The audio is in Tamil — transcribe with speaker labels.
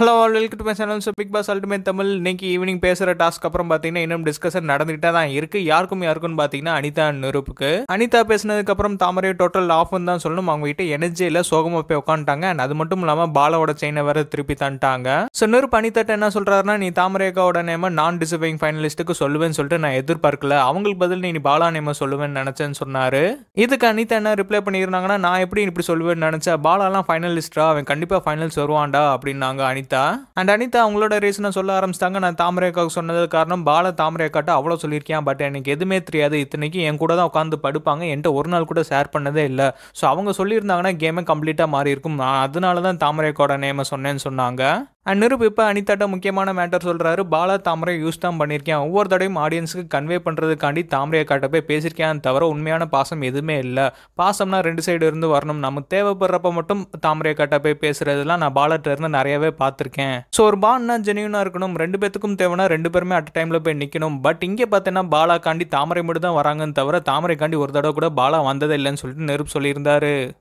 Speaker 1: hello all welcome to my channel so big pass ultimate Tamil இன்னைக்கு ஈவினிங் பேசுகிற டாஸ்க் அப்புறம் பார்த்தீங்கன்னா இன்னும் டிஸ்கஷன் நடந்துகிட்டே தான் இருக்கு யாருக்கும் யாருக்கும் பார்த்தீங்கன்னா அனிதா நிரூப்புக்கு அனிதா பேசினதுக்கு அப்புறம் தாமரை டோட்டல் ஆஃப்னு தான் சொல்லணும் அவங்க கிட்ட எனர்ஜியில் சோகமாக போய் உட்காந்துட்டாங்க அண்ட் அது மட்டும் இல்லாமல் பாலாவோட செயினை வேற திருப்பி தந்துட்டாங்க ஸோ நிருப் அனிதாட்ட என்ன சொல்றாருன்னா நீ தாமரை அக்காவோட நேம நான் டிசர்விங் ஃபைனலிஸ்ட்டுக்கு சொல்லுவேன்னு சொல்லிட்டு நான் எதிர்பார்க்கல அவங்களுக்கு பதில் நீ பாலா நேம சொல்லுவேன்னு நினைச்சேன்னு சொன்னாரு இதுக்கு அனிதா என்ன ரிப்ளை பண்ணியிருந்தாங்கன்னா நான் எப்படி இப்படி சொல்லுவேன்னு நினைச்சேன் பாலாலாம் ஃபைனலிஸ்டா அவன் கண்டிப்பாக ஃபைனல்ஸ் வருவான்டா அப்படின்னாங்க அனிதா அண்ட் அனிதா அவங்களோட ரீசனை சொல்ல ஆரம்பிச்சிட்டாங்க நான் தாமரை அக்காவுக்கு சொன்னது காரணம் பால தாமரை அக்காட்ட அவ்வளோ சொல்லியிருக்கேன் பட் எனக்கு எதுவுமே தெரியாது இத்தனைக்கு என் கூட தான் உட்காந்து படுப்பாங்க என்கிட்ட ஒரு நாள் கூட ஷேர் பண்ணதே இல்லை ஸோ அவங்க சொல்லியிருந்தாங்கன்னா கேமே கம்ப்ளீட்டாக மாறி இருக்கும் நான் அதனால தான் தாமரை அக்காவோட நேமை சொன்னேன்னு சொன்னாங்க அண்ட் நிருப் இப்போ அனிதாட்ட முக்கியமான மேட்டர் சொல்கிறாரு பாலா தாமரை யூஸ் தான் பண்ணியிருக்கேன் ஒவ்வொரு தடையும் ஆடியன்ஸுக்கு கன்வே பண்ணுறதுக்காண்டி தாமரை அக்காட்ட போய் பேசியிருக்கேன் தவிர உண்மையான பாசம் எதுவுமே இல்லை பாசம்னா ரெண்டு சைடு இருந்து வரணும் நமக்கு தேவைப்படுறப்ப மட்டும் தாமரை அக்காட்ட போய் பேசுறதுலாம் நான் பாலாட்ட இருந்து நிறையவே பார்த்துருக்கேன் ஸோ ஒரு பான்னா ஜெனியூனாக இருக்கணும் ரெண்டு பேத்துக்கும் தேவைன்னா ரெண்டு பேருமே அட் டைமில் போய் நிற்கணும் பட் இங்கே பார்த்தீங்கன்னா பாலாக்காண்டி தாமரை மட்டும் தான் வராங்கன்னு தவிர தாமரைக்காண்டி ஒரு தடவை கூட பாலா வந்ததே இல்லைன்னு சொல்லிட்டு நெருப்பு சொல்லியிருந்தாரு